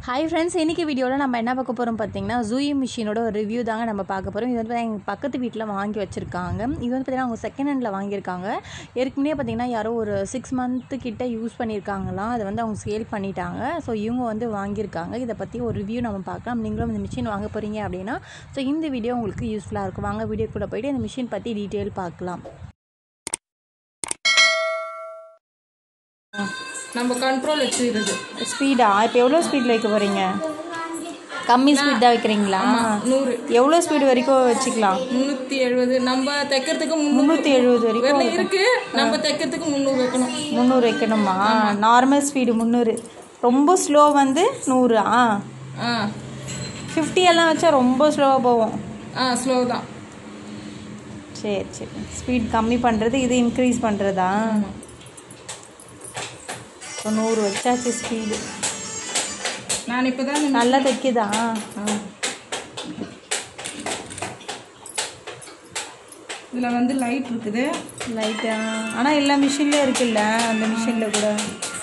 Hi friends இன்றைக்கி வீடியோவில் நம்ம என்ன பார்க்க போகிறோம் பார்த்தீங்கன்னா ஜூயி மிஷினோட ஒரு ரிவ்யூ தாங்க நம்ம பார்க்க போகிறோம் இது வந்து பார்த்தீங்கன்னா எங்கள் பக்கத்து வீட்டில் வாங்கி வச்சுருக்காங்க இது வந்து பார்த்தீங்கன்னா அவங்க செகண்ட் ஹேண்டில் வாங்கியிருக்காங்க ஏற்கனவே பார்த்தீங்கன்னா யாரோ ஒரு சிக்ஸ் மந்த்து கிட்ட யூஸ் பண்ணியிருக்காங்களாம் அதை வந்து அவங்க சேல் பண்ணிட்டாங்க ஸோ இவங்க வந்து வாங்கியிருக்காங்க இதை பற்றி ஒரு ரிவ்யூ நம்ம பார்க்கலாம் நீங்களும் இந்த மிஷின் வாங்க போகிறீங்க அப்படின்னா ஸோ இந்த வீடியோ உங்களுக்கு யூஸ்ஃபுல்லாக இருக்கும் வாங்க வீடியோ கூட போயிட்டு இந்த மிஷின் பற்றி டீட்டெயில் பார்க்கலாம் நம்ம கண்ட்ரோல் வச்சுக்கிறது ஸ்பீடா இப்போ எவ்வளோ ஸ்பீடில் வைக்க போகிறீங்க கம்மி ஸ்பீட் தான் வைக்கிறீங்களா நூறு எவ்வளோ ஸ்பீடு வரைக்கும் வச்சுக்கலாம் முந்நூற்றி எழுபது நம்ம தைக்கிறதுக்கு முந்நூறு முந்நூற்றி எழுபது வரைக்கும் வெள்ளை இருக்கு நம்ம தைக்கிறதுக்கு முந்நூறு வைக்கணும் முந்நூறு வைக்கணுமா நார்மல் ஸ்பீடு முந்நூறு ரொம்ப ஸ்லோ வந்து நூறு ஆ ஆ ஃபிஃப்டி எல்லாம் வச்சா ரொம்ப ஸ்லோவாக போகும் ஆ ஸ்லோ தான் சரி சரி ஸ்பீட் கம்மி பண்ணுறது இது இன்க்ரீஸ் பண்ணுறதா இப்போ நூறு வச்சாச்சு ஸ்பீடு நான் இப்போ தான் நல்லா தைக்குதா இதில் வந்து லைட் இருக்குது லைட்டா ஆனால் எல்லா மிஷின்லேயும் இருக்குல்ல அந்த மிஷினில் கூட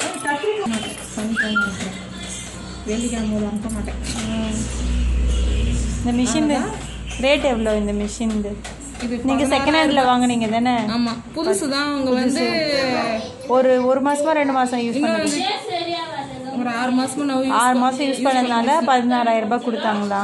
வெள்ளிக்கிழமை போது அனுப்ப மாட்டேன் ம். இந்த மிஷின் ரேட் எவ்வளோ இந்த மிஷின் இது நீங்கள் செகண்ட் ஹேண்டில் வாங்குனீங்க தானே ஆமாம் புதுசு தான் அவங்க வந்து ஒரு ஒரு மாசமா ரெண்டு மாசம் யூஸ் இன்னும் பண்ணது வந்து ஒரு ஆறு மாசமா நான் ஆறு மாசம் யூஸ் பண்ணதுனால பதினாறாயிரம் ரூபாய் கொடுத்தாங்களா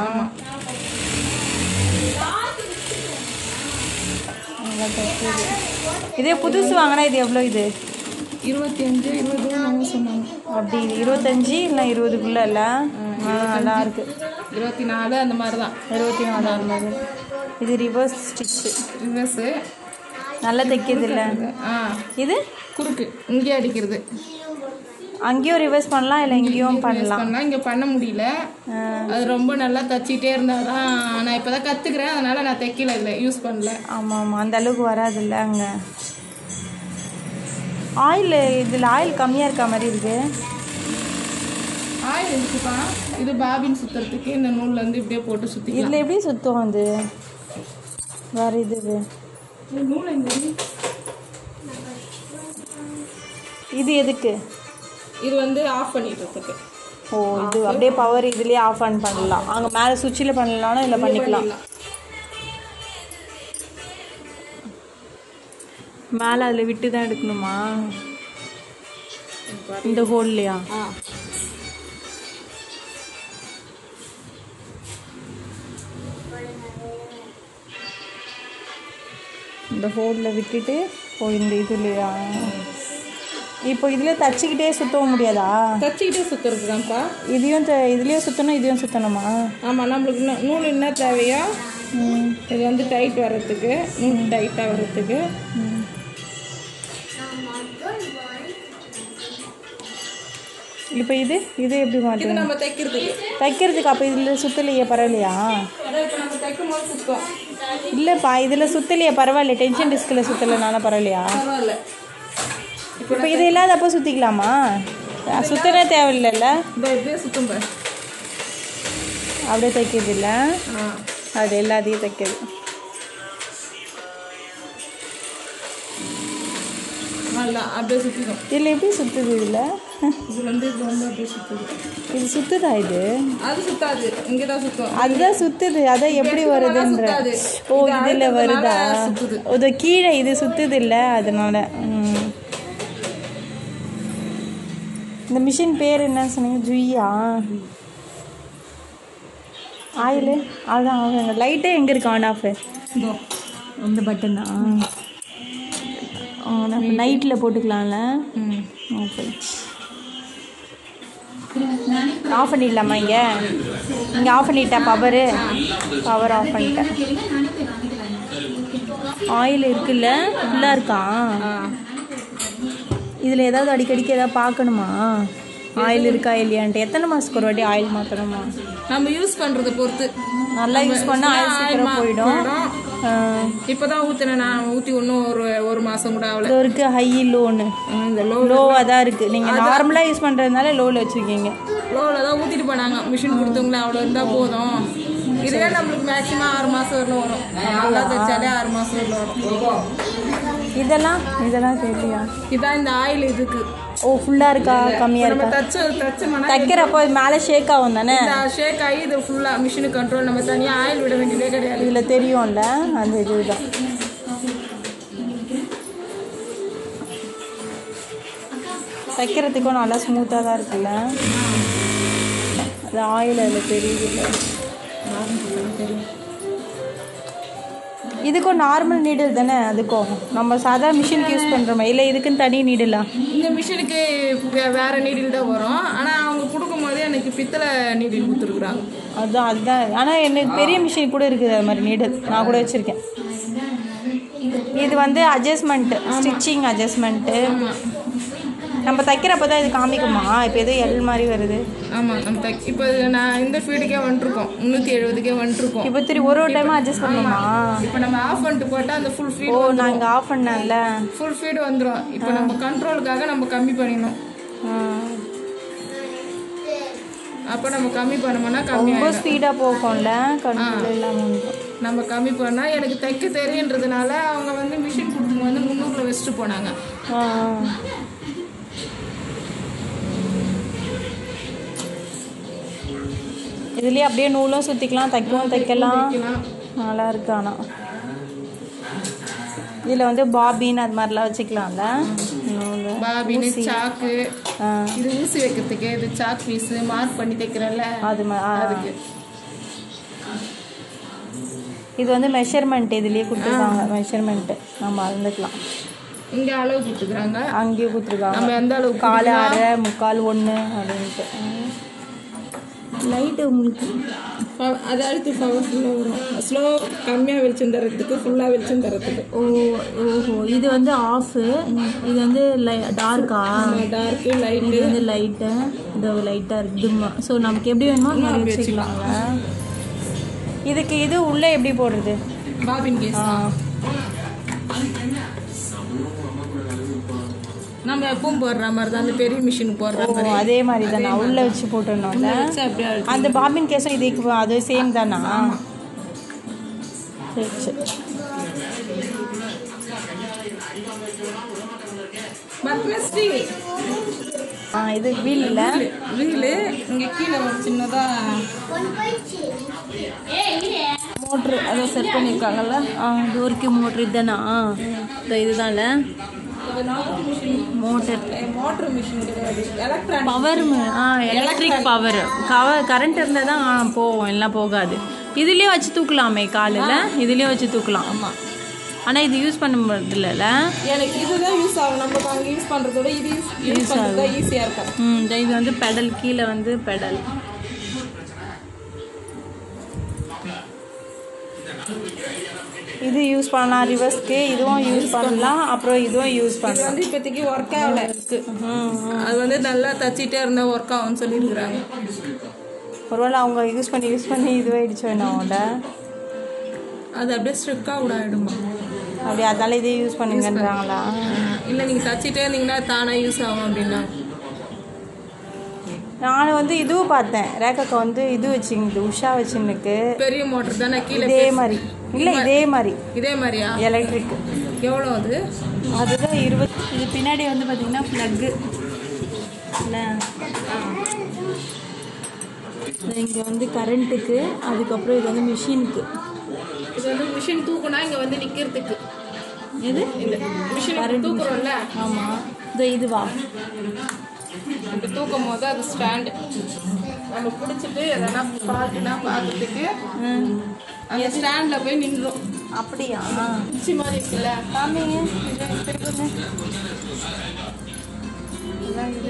நல்லா தைக்குது. இதே புதுசு வாங்கினா இது எவ்வளோ இது இருபத்தி அஞ்சு இருபது வாங்க சொன்னாங்க அப்படி இது இருபத்தஞ்சி இல்லை இருபதுக்குள்ள இல்ல ஆ, நல்லா இருக்கு இருபத்தி நாலு அந்த மாதிரி தான் இருபத்தி நாலாயிரம் மாதிரி இது ரிவர்ஸ் ஸ்டிச்சு ரிவர்ஸு நல்லா தைக்கிறது இல்லை ஆ இது குறுக்கு இங்கே அடிக்கிறது அங்கேயும் ரிவர்ஸ் பண்ணலாம் இல்லை இங்கேயும் பண்ணலாம் பண்ணலாம் இங்கே பண்ண முடியல ஆ, அது ரொம்ப நல்லா தச்சிட்டே இருந்தால் தான் நான் இப்போ தான் கற்றுக்கிறேன் அதனால் நான் தைக்கல இல்லை யூஸ் பண்ணல ஆமாம் ஆமாம் அந்த அளவுக்கு வராதுல்ல அங்கே ஆயில் இதில் ஆயில் கம்மியாக இருக்க மாதிரி இருக்கு ஆயில் இருக்குப்பா இது பாபின் சுற்றுறதுக்கு இந்த நூல்லேருந்து இப்படியே போட்டு சுற்றிக்கலாம் இதில் எப்படி சுத்தம் அது வேறு இது இது. நூல் எங்க இருக்கு? இது எதுக்கு இது வந்து ஆஃப் பண்ணிடுறதுக்கு ஓ இது அப்படியே பவர் இதுலேயே ஆஃப் ஆன் பண்ணலாம் அங்கே மேலே சுவிட்சில் பண்ணலாம்னா இதில் பண்ணிக்கலாம் மேலே அதில் விட்டு தான் எடுக்கணுமா இந்த ஹோல்லையா ஆ இந்த ஹோலில் விட்டுட்டு ஓ இந்த இதுலையா இப்போ இதில் தச்சுக்கிட்டே சுத்தவும் முடியாதா தச்சிக்கிட்டே சுற்றுறது தான்ப்பா இதையும் த- இதுலேயும் சுற்றணும் இதையும் சுற்றணுமா ஆமாம் நம்மளுக்கு இன்னும் நூல் என்ன தேவையோ இது வந்து டைட் வர்றதுக்கு நூல் டைட்டாக வர்றதுக்கு இப்போ இது இது எப்படி இது மாட்டேங்க நம்ம தைக்கிறதுக்கு தைக்கிறதுக்கு அப்போ இதில் சுற்றலையே பரவாயில்லையா அதான் இப்போ நம்ம தைக்கும் போது சுத்தம் இல்லைப்பா இதில் சுற்றலையே பரவாயில்ல டென்ஷன் டிஸ்கில் சுற்றலைனால பரவாயில்லையா பரவாயில்ல இப்போ இது இல்லாதப்போ சுற்றிக்கலாமா சுத்தவே தேவையில்லைல்ல இந்த இப்படியே சுத்தம் பாரு அப்படியே தைக்கிறது இல்லை ஆ அது எல்லாத்தையும் தைக்கிறது நல்லா அப்படியே சுற்றிடும் இதில் எப்படி சுற்றுது இதில் இது வந்து இது வந்து அப்படியே சுற்றுது இது சுற்றுதா இது அது சுத்தாது இங்கே தான் சுத்தம் அதுதான் சுத்துது அதான் எப்படி வருதுன்ற சுத்தாது. ஓ இது இதுல அழுத்தத்தினால வருதா சுத்துது. இது கீழே இது சுத்துது இல்ல அதனால ம். இந்த மிஷின் பேர் என்ன சொன்னீங்க ஜுய்யா ஆயில் அதான் அவங்க லைட்டே எங்கே இருக்கு ஆன் ஆஃப் இதோ இந்த பட்டன் தான் நைட்டில் போட்டுக்கலாம்ல ம் ஓகே ஆஃப் பண்ணிடலாமா இங்கே இங்கே ஆஃப் பண்ணிட்டா பவரு பவர் ஆஃப் பண்ணிட்டேன் ஆயில் இருக்குல்ல ஃபுல்லாக இருக்கா ஆ இதில் ஏதாவது அடிக்கடிக்கு ஏதாவது பார்க்கணுமா ஆயில் இருக்கா இல்லையான்ட்டு எத்தனை மாதத்துக்கு ஒரு வாட்டி ஆயில் மாற்றணுமா நம்ம யூஸ் பண்ணுறத பொறுத்து நல்லா யூஸ் பண்ணால் ஆயில் சீக்கிரம் போயிடும் ஆ, இப்போ தான் ஊற்றினேன் நான் ஊற்றி ஒன்றும் ஒரு ஒரு மாதம் கூட ஆகல இது இருக்குது ஹை லோனு இந்த லோ லோவாக தான் இருக்குது நீங்கள் நார்மலாக யூஸ் பண்ணுறதுனால லோவில் வச்சுருக்கீங்க லோவில் தான் ஊற்றிட்டு போனாங்க மிஷின் கொடுத்தவங்களே அவ்வளோ இருந்தால் போதும் இதுவே நம்மளுக்கு மேக்ஸிமம் ஆறு மாதம் வரலும் வரும் நல்லா தைச்சாலே ஆறு மாதம் வரலும் வரும் இதெல்லாம் இதெல்லாம் தெரியலையா இதான் இந்த ஆயில் இதுக்கு ஓ ஃபுல்லாக இருக்கா கம்மியாக நம்ம இருக்கா தச்சு தச்சோம்னா தைக்கிறப்போ இது மேலே ஷேக் ஆகும் தானே இந்த ஷேக் ஆகி இது ஃபுல்லாக மிஷினு கண்ட்ரோல் நம்ம தனியாக ஆயில் விட வேண்டியதே கிடையாது இதில் தெரியும்ல அந்த இதுதான் தைக்கிறதுக்கும் நல்லா ஸ்மூத்தாக தான் இருக்குல்ல அது ஆயில் அதில் தெரியுதுல்ல இதுக்கும் நார்மல் நீடில் தானே அதுக்கும் நம்ம சாதா மிஷினுக்கு யூஸ் பண்ணுறோமே இல்லை இதுக்குன்னு தனி நீடிலா இந்த மிஷினுக்கு வே- வேற நீடில் தான் வரும் ஆனால் அவங்க கொடுக்கும்போது எனக்கு பித்தளை நீடில் கொடுத்துருக்குறாங்க அதுதான் அதுதான் ஆனால் எனக்கு பெரிய மிஷின் கூட இருக்குது அது மாதிரி நீடில் நான் கூட வச்சுருக்கேன் இது வந்து அட்ஜஸ்ட்மெண்ட்டு ஸ்டிச்சிங் அட்ஜஸ்ட்மெண்ட்டு நம்ம தைக்கிறப்ப தான் இது காமிக்குமா இப்போ ஏதோ எல் மாதிரி வருது ஆமாம் நம்ம தைக் இப்போ நான் இந்த ஃபீல்டுக்கே வந்துருக்கோம் முந்நூற்றி எழுபதுக்கே வந்துருக்கோம் இப்போ திரும்பி ஒரு ஒரு டைமாக அட்ஜஸ்ட் பண்ணுமா இப்போ நம்ம ஆஃப் பண்ணிட்டு போட்டால் அந்த ஃபுல் ஓ ஃபீட் நான் இங்கே ஆஃப் பண்ணேன்ல ஃபுல் ஃபீடு வந்துடும் இப்போ நம்ம கண்ட்ரோலுக்காக நம்ம கம்மி பண்ணிடணும் ஆ. அப்போ நம்ம கம்மி பண்ணோம்னா ரொம்ப கம்மியாகிடும் ஸ்பீடாக போகும்ல கண்ட்ரோல் இல்லாமல் வந்துடும். நம்ம கம்மி பண்ணால் எனக்கு தைக்க தெரியுன்றதுனால அவங்க வந்து மிஷின் கொடுத்துங்க வந்து முந்நூறுல வச்சுட்டு போனாங்க ஆ ஆ. இதுலேயே அப்படியே நூலும் சுற்றிக்கலாம் தைக்கவும் தைக்கலாம் தைக்கலாம். நல்லா இருக்கு ஆனால் இதில் வந்து பாபின் அது மாதிரிலாம் வச்சுக்கலாம்ல நூலு. பாபின்னு சாக்கு ஆ இது ஊசி வைக்கிறதுக்கு இது சாக் பீஸு மார்க் பண்ணி தைக்கிறல்ல அது மா- ஆ. அதுக்கு இது வந்து மெஷர்மெண்ட் இதுலேயே கொடுத்துருக்காங்க மெஷர்மெண்ட்டு நம்ம அளந்துக்கலாம் இங்கே அளவு கொடுத்துக்கிறாங்க அங்கேயே கொடுத்துருக்காங்க நம்ம எந்த அளவுக்கு கால் அரை முக்கால் ஒன்று அப்படின்ட்டு லைட்டு உங்களுக்கு ப- அது அடுத்து பவர்ஃபுல்லாக வரும் ஸ்லோ கம்மியாக வெளிச்சம் தரத்துக்கு ஃபுல்லாக வெளிச்சம் தரத்துக்கு ஓ ஓஹோ இது வந்து ஆஃபு இது வந்து லை டார்க்கா டார்க்கு லைட்டு இது வந்து லைட்டு இது லைட்டாக இருக்கு டிம்மா ஸோ நமக்கு எப்படி வேணுமோ அது மாதிரி வச்சுக்கலாங்க இதுக்கு இது உள்ளே எப்படி போடுறது பாபின் கேஸ் ஆ நம்ம எப்பவும் போடுற மாதிரி தான் அந்த பெரிய மிஷின் போடுற ஓ மாதிரி அதே மாதிரி தானா உள்ளே வச்சு போட்டுடணும்ல வச்சு அப்படியே அழுத்தி. அந்த பாபின் கேஸும் இதுக்கு அது சேம் தானா சரி சரி பத்மஸ்ரீ ஆ இது வீல் இல்லை வீலு இங்கே கீழே ஒரு சின்னதாக மோட்ரு அதை செட் பண்ணியிருக்காங்கல்ல ஆ டோருக்கு மோட்ரு இதுதானா இந்த இதுதான்ல மோட்டர் மோட்ரு மிஷின் கிடையாது எலக்ட்ரானிக் பவர் ஆ எலக்ட்ரிக் பவர் கவர் கரண்ட் இருந்தால் தான் ஆ, போகும் எல்லாம் போகாது இதுலேயே வச்சு தூக்கலாமே காலில் இதுலேயே வச்சு தூக்கலாம் ஆமாம் ஆனால் இது யூஸ் பண்ண முடியல எனக்கு இதுதான் யூஸ் ஆகும் நம்ம அங்கே யூஸ் பண்ணுறதோட இது யூஸ் யூஸ் பண்ணுறது தான் ஈஸியாக இருக்கும் ம் இந்த இது வந்து பெடல் கீழே வந்து பெடல் இது யூஸ் பண்ணலாம் ரிவர்ஸ்க்கு இதுவும் யூஸ் பண்ணலாம் அப்புறம் இதுவும் யூஸ் இது பண்ணலாம் வந்து இப்போதைக்கு ஒர்க் ஆகல இருக்கு ம் ம். அது வந்து நல்லா தச்சிட்டே இருந்தால் ஒர்க் ஆகும்னு சொல்லியிருக்கிறாங்க ஒருவேளை அவங்க யூஸ் பண்ணி யூஸ் பண்ணி இதுவாயிடுச்சு வேணும் அவங்கள அது அப்படியே ஸ்ட்ரிக்காக கூட ஆகிடுமா அப்படி அதால இதே யூஸ் பண்ணுங்கன்றாங்களா இல்லை நீங்கள் தச்சிட்டே இருந்தீங்கன்னா தானாக யூஸ் ஆகும் அப்படின்னா நான் வந்து இதுவும் பார்த்தேன் ரேகாக்கா வந்து இது வச்சுருந்து உஷா வச்சுருக்கு பெரிய மோட்டர் தானே கீழே இதே மாதிரி இல்லை இதே மாதிரி இதே மாதிரியா எலக்ட்ரிக் எவ்வளோ அது அதுதான் இருபது இது பின்னாடி வந்து பார்த்தீங்கன்னா ப்ளக்கு இல்லை இங்கே வந்து கரண்ட்டுக்கு அதுக்கப்புறம் இது வந்து மிஷினுக்கு இது வந்து மிஷின் தூக்குனா இங்கே வந்து நிற்கிறதுக்கு எது இந்த மிஷின் தூக்குறோம்ல ஆமாம் இது இதுவா இப்படி தூக்கும் போது அது ஸ்டாண்டு நம்ம பிடிச்சிட்டு எதனா பார்த்துனா பார்க்கறதுக்கு ம் அந்த ஸ்டாண்டில் போய் நின்றோம் அப்படியா குச்சி மாதிரி இருக்குல்ல காமிங்க இது திருப்புங்க. இதான் இது.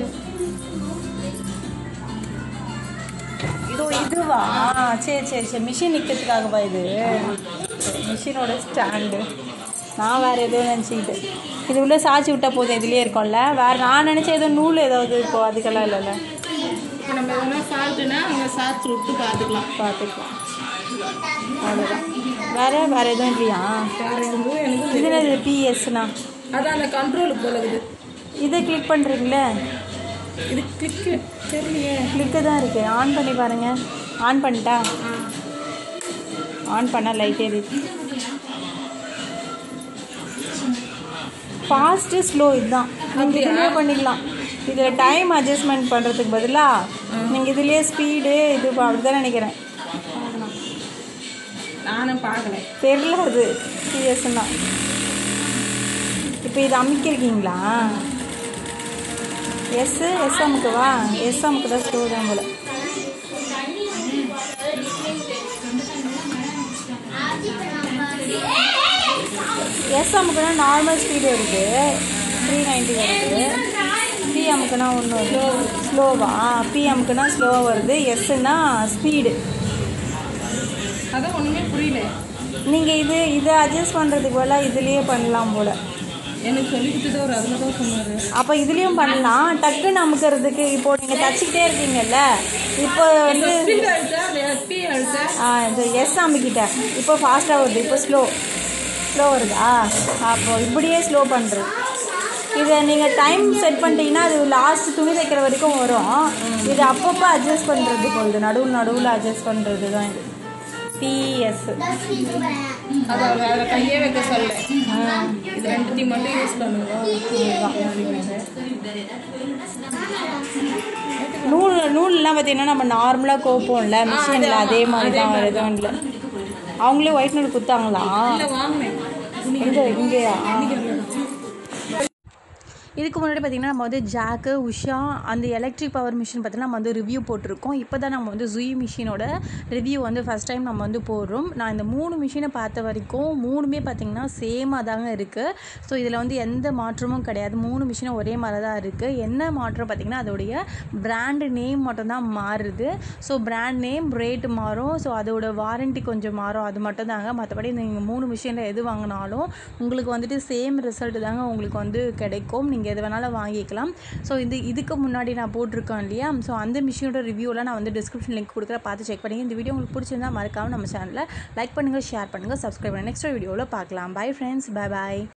இதோ இதுவா சரி சரி சரி மிஷின் நிற்கிறதுக்காகவா இது மிஷினோட ஸ்டாண்டு நான் வேறு ஏதோ நினச்சிக்கிட்டு இது உள்ள சாய்ச்சி விட்டா போதும் இதுலேயே இருக்கும்ல வேறு நான் நினச்சேன் ஏதோ நூல் ஏதாவது இப்போ அதுக்கெல்லாம் இல்லைல்ல இப்போ நம்ம எதனா ஃபால்ட்டுனா அங்கே சாச்சு விட்டு பார்த்துக்கலாம் பார்த்துக்கலாம் அவ்வளோதான் வேறு வேறு எதுவும் இல்லையா வேறு எதுவும் எனக்கு இது என்னது பிஎஸ்னா அதான் அந்த கண்ட்ரோலுக்கு போலகுது இதை கிளிக் பண்ணுறீங்களே இது கிளிக்கு தெரியலையே கிளிக்கு தான் இருக்குது ஆன் பண்ணி பாருங்கள் ஆன் பண்ணிட்டா ஆன் பண்ணால் லைட் எரியுது ஃபாஸ்ட்டு ஸ்லோ இதுதான் நீங்கள் இதுலேயே பண்ணிக்கலாம் இதில் டைம் அட்ஜஸ்ட்மெண்ட் பண்ணுறதுக்கு பதிலாக நீங்கள் இதுலேயே ஸ்பீடு இது அப்படி தான் நினைக்கிறேன் நானும் பார்க்கல தெரில அது சீரியஸ்னா இப்போ இது அமைக்கிருக்கீங்களா எஸ் எஸ் அமுக்குவா எஸ் அமுக்கு தான் ஸ்லோ தான் போல எஸ் அமுக்குனா நார்மல் ஸ்பீடு வருது த்ரீ நைன்ட்டி வருது பி அமுக்குனா ஒன்று ஸ்லோ ஸ்லோவா பி அமுக்குனா ஸ்லோவாக வருது எஸ்ஸுனா ஸ்பீடு அதான் ஒன்றுமே புரியல நீங்கள் இது இதை அட்ஜஸ்ட் பண்ணுறதுக்கு பதிலாக இதுலேயே பண்ணலாம் போல் எனக்கு சொல்லி கொடுத்தது ஒரு அதில் தான் சொன்னார் அப்போ இதுலேயும் பண்ணலாம் டக்குன்னு அமுக்கிறதுக்கு இப்போ நீங்கள் தச்சுக்கிட்டே இருக்கீங்கல்ல இப்போ வந்து ஸ்பீட் அழுத்தா பி அழுத்தா ஆ, இந்த எஸ் அமுக்கிட்டேன் இப்போ ஃபாஸ்ட்டாக வருது இப்போ ஸ்லோ ஸ்லோ வருதா அப்போ இப்படியே ஸ்லோ பண்ணுறது இதை நீங்கள் டைம் செட் பண்ணிட்டீங்கன்னா அது லாஸ்ட் துணி தைக்கிற வரைக்கும் வரும் இது அப்பப்போ அட்ஜஸ்ட் பண்ணுறது போகுது நடுவில் நடுவில் அட்ஜஸ்ட் பண்ணுறது தான் இது பிஎஸ் அது அவர் அதில் கையே வைக்க சொல்ல இது ரெண்டுத்தையும் மட்டும் யூஸ் பண்ணுவோம் நூல் நூல்லாம் பார்த்தீங்கன்னா நம்ம நார்மலாக கோப்போம்ல மிஷினில் அதே மாதிரி தான் வருது இல்லை அவங்களே ஒயிட் நூல் குத்தாங்களா இல்லை வாங்கினேன் எங்கே இங்கேயா இதுக்கு முன்னாடி பார்த்திங்கன்னா நம்ம வந்து ஜாக்கு உஷா அந்த எலக்ட்ரிக் பவர் மிஷின் பார்த்தீங்கன்னா நம்ம வந்து ரிவ்யூ போட்டிருக்கோம் இப்போ தான் நம்ம வந்து ஜுயி மிஷினோட ரிவ்யூ வந்து ஃபஸ்ட் டைம் நம்ம வந்து போடுறோம் நான் இந்த மூணு மிஷினை பார்த்த வரைக்கும் மூணுமே பார்த்திங்கன்னா சேமாக தாங்க இருக்குது ஸோ இதில் வந்து எந்த மாற்றமும் கிடையாது மூணு மிஷினும் ஒரே மாதிரி தான் இருக்குது என்ன மாற்றம் பார்த்திங்கன்னா அதோடைய பிராண்டு நேம் மட்டும்தான் மாறுது ஸோ பிராண்ட் நேம் ரேட்டு மாறும் ஸோ அதோட வாரண்டி கொஞ்சம் மாறும் அது மட்டும் தாங்க மற்றபடி நீங்கள் மூணு மிஷினில் எது வாங்கினாலும் உங்களுக்கு வந்துட்டு சேம் ரிசல்ட் தாங்க உங்களுக்கு வந்து கிடைக்கும் நீங்கள் எது வேணாலும் வாங்கிக்கலாம் ஸோ இது இதுக்கு முன்னாடி நான் போட்டிருக்கேன் இல்லையா ஸோ அந்த மிஷினோட ரிவ்யூலாம் நான் வந்து டிஸ்கிரிப்ஷன் லிங்க் கொடுக்குற பார்த்து செக் பண்ணி இந்த வீடியோ உங்களுக்கு பிடிச்சிருந்தா மறக்காமல் நம்ம சேனலில் லைக் பண்ணுங்கள் ஷேர் பண்ணுங்கள் சப்ஸ்கிரைப் பண்ணுங்கள் நெக்ஸ்ட் வீடியோவில் பார்க்கலாம் பை ஃப்ரெண்ட்ஸ் பை பாய்